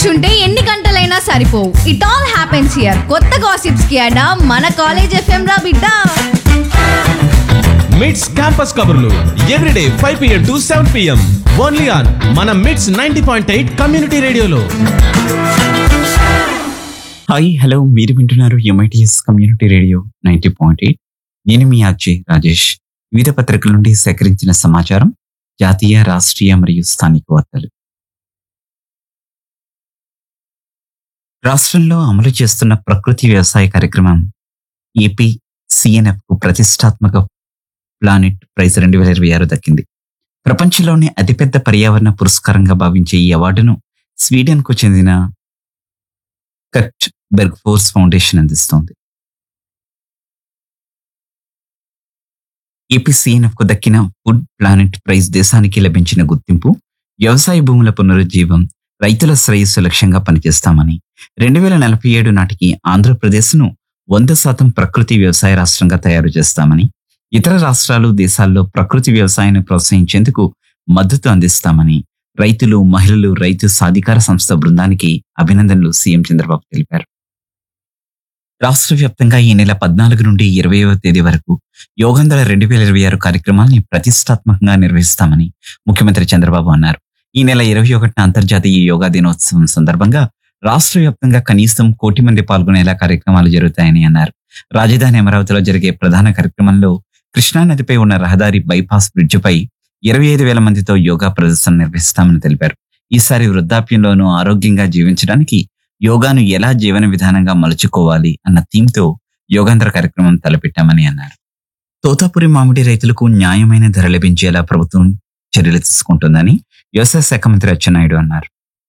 కూర్చుంటే ఎన్ని గంటలైనా సరిపోవు ఇట్ ఆల్ హ్యాపెన్స్ హియర్ కొత్త గాసిప్స్ కి అడా మన కాలేజ్ ఎఫ్ఎం రా బిడ్డ మిడ్స్ క్యాంపస్ కబుర్లు everyday five PM to seven PM only on మన MITS ninety point eight community రేడియోలో హాయ్ హలో మీరు వింటున్నారు MITS community radio ninety point eight నేను మీ అజయ్ రాజేష్ వివిధ పత్రికల నుండి సేకరించిన సమాచారం జాతీయ రాష్ట్రీయ మరియు స్థానిక వార్తలు రాష్ట్రంలో అమలు చేస్తున్న ప్రకృతి వ్యవసాయ కార్యక్రమం ఏపీ సిఎన్ఎఫ్ కు ప్రతిష్టాత్మక ప్లానెట్ ప్రైజ్ రెండు వేల ఇరవై ఆరు దక్కింది ప్రపంచంలోనే అతిపెద్ద పర్యావరణ పురస్కారంగా భావించే ఈ అవార్డును స్వీడన్ కు చెందిన కట్ బెర్గ్ ఫోర్స్ ఫౌండేషన్ అందిస్తోంది ఏపీసీఎన్ఎఫ్ కు దక్కిన ఫుడ్ ప్లానెట్ ప్రైజ్ దేశానికి లభించిన గుర్తింపు వ్యవసాయ భూముల పునరుజ్జీవం రైతుల శ్రేయస్సు లక్ష్యంగా పనిచేస్తామని రెండు వేల నలభై ఏడు నాటికి ఆంధ్రప్రదేశ్ను వంద శాతం ప్రకృతి వ్యవసాయ రాష్ట్రంగా తయారు చేస్తామని ఇతర రాష్ట్రాలు దేశాల్లో ప్రకృతి వ్యవసాయాన్ని ప్రోత్సహించేందుకు మద్దతు అందిస్తామని రైతులు మహిళలు రైతు సాధికార సంస్థ బృందానికి అభినందనలు సీఎం చంద్రబాబు తెలిపారు రాష్ట్ర వ్యాప్తంగా ఈ నెల పద్నాలుగు నుండి ఇరవైవ తేదీ వరకు యోగంధర రెండు వేల ఇరవై ఆరు కార్యక్రమాన్ని ప్రతిష్టాత్మకంగా నిర్వహిస్తామని ముఖ్యమంత్రి చంద్రబాబు అన్నారు ఈ నెల ఇరవై ఒకటిన అంతర్జాతీయ యోగా దినోత్సవం సందర్భంగా రాష్ట్ర వ్యాప్తంగా కనీసం కోటి మంది పాల్గొనేలా కార్యక్రమాలు జరుగుతాయని అన్నారు రాజధాని అమరావతిలో జరిగే ప్రధాన కార్యక్రమంలో కృష్ణానదిపై ఉన్న రహదారి బైపాస్ బ్రిడ్జిపై ఇరవై ఐదు వేల మందితో యోగా ప్రదర్శన నిర్వహిస్తామని తెలిపారు ఈసారి వృద్ధాప్యంలోనూ ఆరోగ్యంగా జీవించడానికి యోగాను ఎలా జీవన విధానంగా మలుచుకోవాలి అన్న థీమ్తో యోగాంధ్ర కార్యక్రమం తలపెట్టామని అన్నారు తోతాపురి మామిడి రైతులకు న్యాయమైన ధర లభించేలా ప్రభుత్వం చర్యలు తీసుకుంటుందని వ్యవసాయ శాఖ మంత్రి అచ్చెన్నాయుడు అన్నారు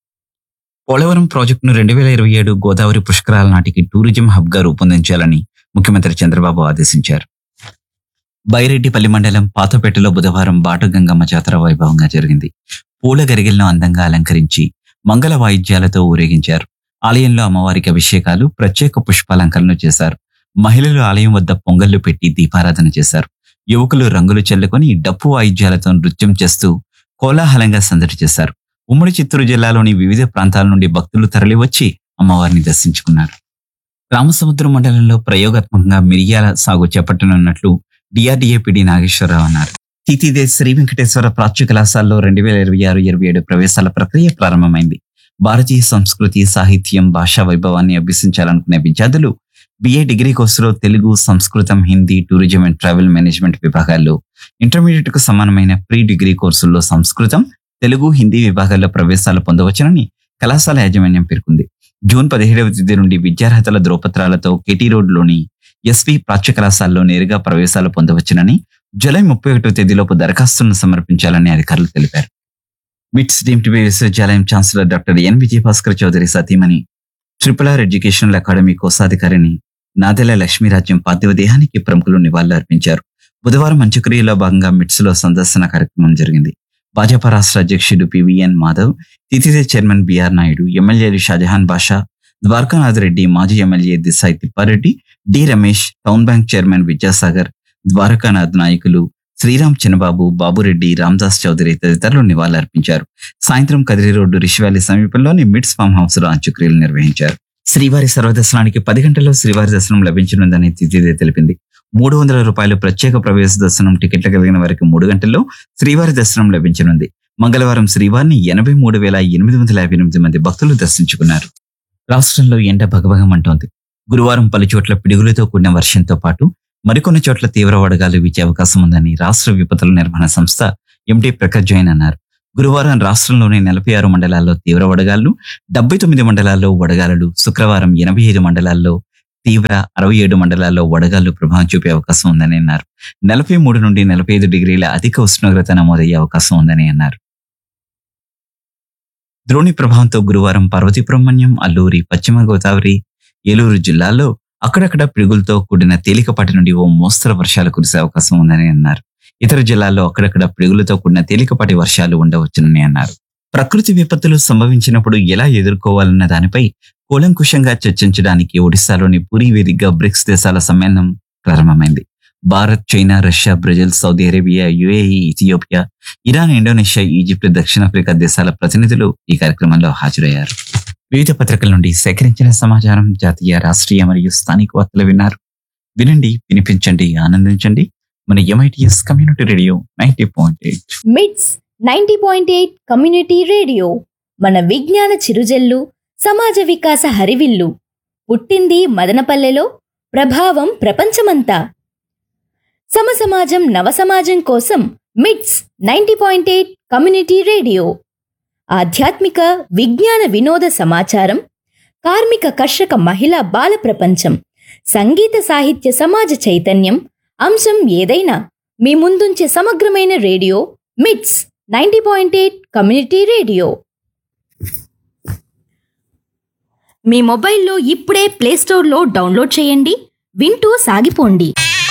పోలవరం ప్రాజెక్టును రెండు వేల ఇరవై ఏడు గోదావరి పుష్కరాల నాటికి టూరిజం హబ్ గా రూపొందించాలని ముఖ్యమంత్రి చంద్రబాబు ఆదేశించారు బైరెడ్డిపల్లి మండలం పాతపేటలో బుధవారం బాటు గంగమ్మ జాతర వైభవంగా జరిగింది పూల గరిగిలను అందంగా అలంకరించి మంగళ వాయిద్యాలతో ఊరేగించారు ఆలయంలో అమ్మవారికి అభిషేకాలు ప్రత్యేక పుష్పాలంకరణలు చేశారు మహిళలు ఆలయం వద్ద పొంగళ్లు పెట్టి దీపారాధన చేశారు యువకులు రంగులు చల్లుకొని డప్పు వాయిద్యాలతో నృత్యం చేస్తూ కోలాహలంగా సందడి చేశారు ఉమ్మడి చిత్తూరు జిల్లాలోని వివిధ ప్రాంతాల నుండి భక్తులు తరలివచ్చి అమ్మవారిని దర్శించుకున్నారు రామసముద్రం మండలంలో ప్రయోగాత్మకంగా మిరియాల సాగు చేపట్టనున్నట్లు డిఆర్డీఏ పిడి నాగేశ్వరరావు అన్నారు తితిదే శ్రీ వెంకటేశ్వర ప్రాచ్య కళాశాలలో రెండు వేల ఇరవై ఆరు ఇరవై ఏడు ప్రవేశాల ప్రక్రియ ప్రారంభమైంది భారతీయ సంస్కృతి సాహిత్యం భాషా వైభవాన్ని అభ్యసించాలనుకునే విద్యార్థులు బిఏ డిగ్రీ కోర్సులో తెలుగు సంస్కృతం Hindi tourism and travel management విభాగాల్లో ఇంటర్మీడియట్ కు సమానమైన ప్రీ డిగ్రీ కోర్సుల్లో సంస్కృతం తెలుగు హిందీ విభాగాల్లో ప్రవేశాలు పొందవచ్చునని కళాశాల యాజమాన్యం పేర్కొంది జూన్ పదిహేడవ తేదీ నుండి విద్యార్హతల ధ్రువపత్రాలతో కేటీ రోడ్లోని ఎస్వి ప్రాచ్య కళాశాలలో నేరుగా ప్రవేశాలు పొందవచ్చునని జూలై ముప్పై ఒకటో తేదీలోపు దరఖాస్తులను సమర్పించాలని అధికారులు తెలిపారు మిట్స్ డీమ్డ్ విశ్వవిద్యాలయం chancellor doctor N Vijayabhaskar Chowdary సతీమణి ట్రిపుల్ ఆర్ ఎడ్యుకేషనల్ అకాడమీ కోశాధికారిని నాదెల లక్ష్మీరాజ్యం పార్థివ దేహానికి ప్రముఖులు నివాళులు అర్పించారు బుధవారం అంత్యక్రియలో భాగంగా మిట్స్ లో సందర్శన కార్యక్రమం జరిగింది భాజపా రాష్ట్ర అధ్యక్షుడు పివిఎన్ మాధవ్ తితిదే చైర్మన్ బిఆర్ నాయుడు ఎమ్మెల్యేలు షాజహాన్ బాషా ద్వారకానాథ్ రెడ్డి మాజీ ఎమ్మెల్యే దిశాయి Thippareddy D Ramesh town bank chairman Vidyasagar Dwarakanath నాయకులు శ్రీరామ్ చిన్నబాబు బాబురెడ్డి రామ్దాస్ చౌదరి తదితరులు నివాళులర్పించారు సాయంత్రం కదిరి రోడ్డు రిషివ్యాలీ సమీపంలోని మిడ్స్ ఫామ్ హౌస్ లో అంత్యక్రియలు నిర్వహించారు శ్రీవారి సర్వదర్శనానికి పది గంటల్లో శ్రీవారి దర్శనం లభించనుందని తిథిదే తెలిపింది మూడు వందల రూపాయలు ప్రత్యేక ప్రవేశ దర్శనం టికెట్లు కలిగిన వారికి మూడు గంటల్లో శ్రీవారి దర్శనం లభించనుంది మంగళవారం శ్రీవారిని ఎనభై మూడు వేల ఎనిమిది వందల యాభై ఎనిమిది మంది భక్తులు దర్శించుకున్నారు రాష్ట్రంలో ఎండ భగభగమంటోంది గురువారం పలు చోట్ల పిడుగులతో కూడిన వర్షంతో పాటు మరికొన్ని చోట్ల తీవ్ర వడగాలు వీచే అవకాశం ఉందని రాష్ట్ర విపత్తుల నిర్వహణ సంస్థ ఎండి ప్రకాష్ జైన్ అన్నారు గురువారం రాష్ట్రంలోని నలభై ఆరు మండలాల్లో తీవ్ర వడగాలు డెబ్బై తొమ్మిది మండలాల్లో వడగాలులు శుక్రవారం ఎనభై ఐదు మండలాల్లో తీవ్ర అరవై ఏడు మండలాల్లో వడగాలు ప్రభావం చూపే అవకాశం ఉందని అన్నారు నలభై మూడు నుండి నలభై ఐదు డిగ్రీల అధిక ఉష్ణోగ్రత నమోదయ్యే అవకాశం ఉందని అన్నారు ద్రోణి ప్రభావంతో గురువారం పార్వతీపురమణ్యం అల్లూరి పశ్చిమ గోదావరి ఏలూరు జిల్లాల్లో అక్కడక్కడ పిడుగులతో కూడిన తేలికపాటి నుండి ఓ మోస్తరు వర్షాలు కురిసే అవకాశం ఉందని అన్నారు ఇతర జిల్లాల్లో అక్కడక్కడ పిడుగులతో కూడిన తేలికపాటి వర్షాలు ఉండవచ్చునని అన్నారు ప్రకృతి విపత్తులు సంభవించినప్పుడు ఎలా ఎదుర్కోవాలన్న దానిపై కూలంకుషంగా చర్చించడానికి ఒడిశాలోని పూరి వేదికగా బ్రిక్స్ దేశాల సమ్మేళనం ప్రారంభమైంది Bharat China Russia Brazil Saudi Arabia UAE Ethiopia Iran Indonesia Egypt దక్షిణాఫ్రికా దేశాల ప్రతినిధులు ఈ కార్యక్రమంలో హాజరయ్యారు వివిధ పత్రికల నుండి సేకరించిన సమాచారం జాతీయ రాష్ట్రీయ మరియు స్థానిక వార్తలు విన్నారు వినండి వినిపించండి ఆనందించండి మన MITS community radio ninety point eight MITS ninety point eight community radio మన విజ్ఞాన చిరుజల్లు సమాజ వికాస హరివిల్లు పుట్టింది మదనపల్లెలో ప్రభావం ప్రపంచమంతా సమసమాజం నవసమాజం కోసం MITS ninety point eight community radio ఆధ్యాత్మిక విజ్ఞాన వినోద సమాచారం కార్మిక కర్షక మహిళా బాల ప్రపంచం సంగీత సాహిత్య సమాజ చైతన్యం అంశం ఏదైనా మీ ముందుంచే సమగ్రమైన radio MITS ninety point eight community radio మీ మొబైల్లో ఇప్పుడే ప్లేస్టోర్లో డౌన్లోడ్ చేయండి వింటూ సాగిపోండి